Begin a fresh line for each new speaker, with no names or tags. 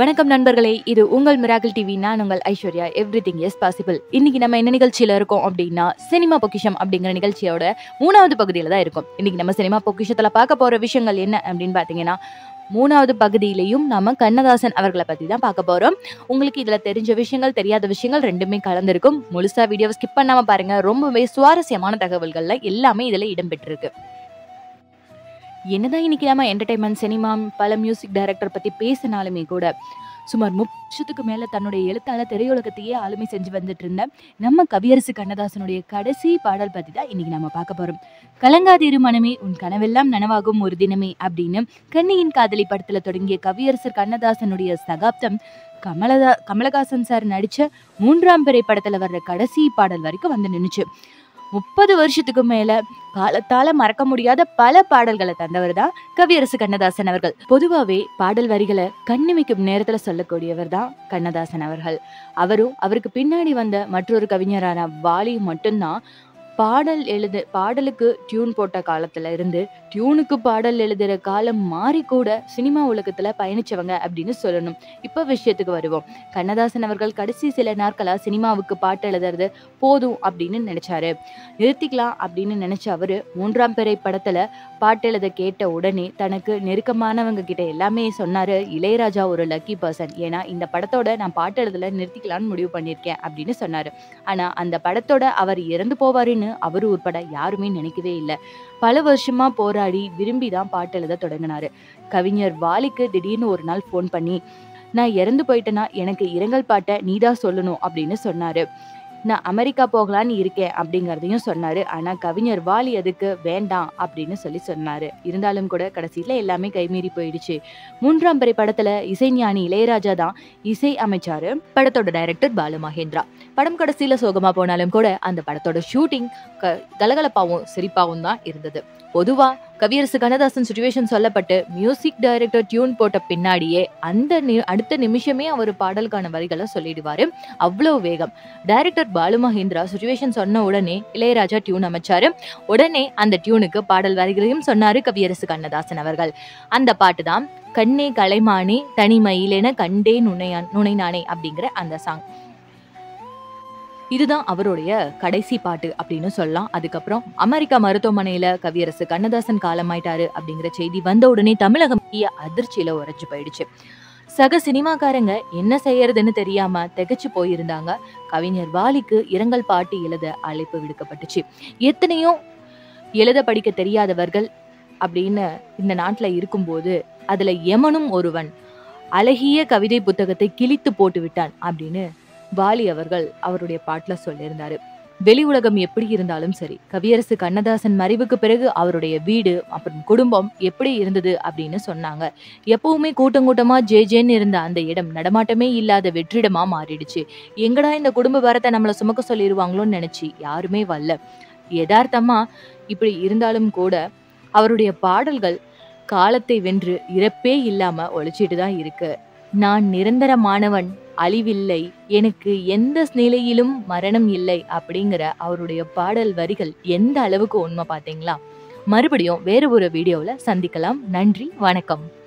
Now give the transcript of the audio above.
வணக்கம் நண்பர்களே இது உங்கள் மிராக்கிள் டிவி நான் உங்கள் Aishwarya everything is possible இன்னைக்கு நம்ம என்ன நிகழ்ச்சியில் இருக்கோம் அப்படின்னா சினிமா பொக்கிஷம் அப்படிங்கிற நிகழ்ச்சியோட மூணாவது பகுதியில் தான் இருக்கும் இன்னைக்கு நம்ம சினிமா பொக்கிஷத்தில் பார்க்க போகிற விஷயங்கள் என்ன அப்படின்னு பார்த்தீங்கன்னா மூணாவது பகுதியிலையும் நாம கண்ணதாசன் அவர்களை பற்றி தான் பார்க்க போகிறோம் உங்களுக்கு இதில் தெரிஞ்ச விஷயங்கள் தெரியாத விஷயங்கள் ரெண்டுமே கலந்துருக்கும் முழுசாக வீடியோவை ஸ்கிப் பண்ணாமல் பாருங்கள் ரொம்பவே சுவாரஸ்யமான தகவல்கள்ல எல்லாமே இதில் இடம்பெற்றிருக்கு என்னதான் இன்னைக்கு நம்ம என்டர்டைன்மெண்ட் சினிமா பல மியூசிக் டைரக்டர் பற்றி பேசினாலுமே கூட சுமார் முப்பதுக்கு மேலே தன்னுடைய எழுத்தாளர் திரையுலகத்தையே ஆளுமை செஞ்சு வந்துட்டு இருந்த நம்ம கவியரசு கண்ணதாசனுடைய கடைசி பாடல் பற்றி தான் இன்னைக்கு நம்ம பார்க்க போகிறோம் கலங்காதிரு மனமே உன் கனவெல்லாம் நனவாகும் ஒரு தினமே அப்படின்னு கண்ணியின் காதலி படத்தில் தொடங்கிய கவியரசர் கண்ணதாசனுடைய சகாப்தம் கமலதா கமலஹாசன் சார் நடித்த மூன்றாம் பிறை படத்தில் வர்ற கடைசி பாடல் வரைக்கும் வந்து நின்றுச்சு முப்பது வருஷத்துக்கு மேல காலத்தால மறக்க முடியாத பல பாடல்களை தந்தவர் தான் கவியரசு கண்ணதாசன் அவர்கள் பொதுவாகவே பாடல் வரிகளை கண்ணிமைக்கும் நேரத்துல சொல்லக்கூடியவர் தான் கண்ணதாசன் அவர்கள் அவரும் அவருக்கு பின்னாடி வந்த மற்றொரு கவிஞரான வாலி மட்டும்தான் பாடல் எழுத பாடலுக்கு டியூன் போட்ட காலத்துல இருந்து டியூனுக்கு பாடல் எழுதுற காலம் மாறி கூட சினிமா உலகத்துல பயணிச்சவங்க அப்படின்னு சொல்லணும் இப்ப விஷயத்துக்கு வருவோம் கண்ணதாசன் அவர்கள் கடைசி சில நாட்களா சினிமாவுக்கு பாட்டு எழுதுறது போதும் அப்படின்னு நினைச்சாரு நிறுத்திக்கலாம் அப்படின்னு நினைச்ச அவரு மூன்றாம் பிறை படத்துல பாட்டு எழுத கேட்ட உடனே தனக்கு நெருக்கமானவங்க கிட்ட எல்லாமே சொன்னாரு இளையராஜா ஒரு லக்கி பர்சன் ஏன்னா இந்த படத்தோட நான் பாட்டு எழுதல நிறுத்திக்கலாம்னு முடிவு பண்ணியிருக்கேன் அப்படின்னு சொன்னாரு ஆனா அந்த படத்தோட அவர் இறந்து போவாருன்னு அவரு உட்பட யாருமே நினைக்கவே இல்லை பல வருஷமா போராடி விரும்பி தான் பாட்டு எழுத தொடங்கினாரு கவிஞர் வாலிக்கு திடீர்னு ஒரு நாள் ஃபோன் பண்ணி நான் இறந்து போயிட்டேன்னா எனக்கு இரங்கல் பாட்டை நீதான் சொல்லணும் அப்படின்னு சொன்னாரு நான் அமெரிக்கா போகலான்னு இருக்கேன் அப்படிங்கிறதையும் சொன்னாரு ஆனா கவிஞர் வாலி அதுக்கு வேண்டாம் அப்படின்னு சொல்லி சொன்னாரு இருந்தாலும் கூட கடைசியில எல்லாமே கைமீறி போயிடுச்சு மூன்றாம் பிறை படத்துல இசைஞானி இளையராஜா தான் இசை அமைச்சாரு படத்தோட டைரக்டர் பாலு மகேந்திரா படம் கடைசியில சோகமா போனாலும் கூட அந்த படத்தோட ஷூட்டிங் க கலகலப்பாவும் சிரிப்பாவும் தான் இருந்தது பொதுவா கவியரசு கண்ணதாசன் சுச்சுவேஷன் சொல்லப்பட்டு மியூசிக் டைரக்டர் டியூன் போட்ட பின்னாடியே அந்த நி- அடுத்த நிமிஷமே அவர் பாடலுக்கான வரிகளை சொல்லிடுவாரு அவ்வளோ வேகம் டைரக்டர் பாலு மகேந்திரா சுச்சுவேஷன் சொன்ன உடனே இளையராஜா டியூன் அமைச்சாரு உடனே அந்த டியூனுக்கு பாடல் வரிகளையும் சொன்னாரு கவியரசு கண்ணதாசன் அவர்கள் அந்த பாட்டு தான் கண்ணே கலைமானே தனிமயிலென கண்டே நுணையான் நுணைநானே அப்படிங்கிற அந்த சாங் இதுதான் அவருடைய கடைசி பாட்டு அப்படின்னு சொல்லலாம் அதுக்கப்புறம் அமெரிக்கா மருத்துவமனையில கவியரசு கண்ணதாசன் காலமாயிட்டாரு அப்படிங்கிற செய்தி வந்த உடனே தமிழகம் பெரிய அதிர்ச்சியில உறைஞ்சு போயிடுச்சு சக சினிமாக்காரங்க என்ன செய்யறதுன்னு தெரியாம திகைச்சு போயிருந்தாங்க கவிஞர் வாலிக்கு இரங்கல் பாட்டு எழுத அழைப்பு விடுக்கப்பட்டுச்சு எத்தனையோ எழுத படிக்க தெரியாதவர்கள் அப்படின்னு இந்த நாட்டுல இருக்கும்போது அதுல யமனும் ஒருவன் அழகிய கவிதை புத்தகத்தை கிழித்து போட்டு விட்டான் அப்படின்னு வாலி அவர்கள் அவருடைய பாட்டுல சொல்லியிருந்தாரு வெளி உலகம் எப்படி இருந்தாலும் சரி கவியரசு கண்ணதாசன் மறைவுக்கு பிறகு அவருடைய வீடு அப்புறம் குடும்பம் எப்படி இருந்தது அப்படின்னு சொன்னாங்க எப்பவுமே கூட்டம் கூட்டமா ஜே ஜேன்னு இருந்த அந்த இடம் நடமாட்டமே இல்லாத வெற்றிடமா மாறிடுச்சு எங்கடா இந்த குடும்ப பாரத்தை நம்மளை சுமக்க சொல்லிடுவாங்களோன்னு நினைச்சு யாருமே வரல யதார்த்தமா இப்படி இருந்தாலும் கூட அவருடைய பாடல்கள் காலத்தை வென்று இறப்பே இல்லாம ஒழிச்சிட்டு தான் இருக்கு நான் நிரந்தரமானவன் அழிவில்லை எனக்கு எந்த நிலையிலும் மரணம் இல்லை அப்படிங்கிற அவருடைய பாடல் வரிகள் எந்த அளவுக்கு உண்மை பாத்தீங்களா மறுபடியும் வேறு ஒரு வீடியோவில் சந்திக்கலாம் நன்றி வணக்கம்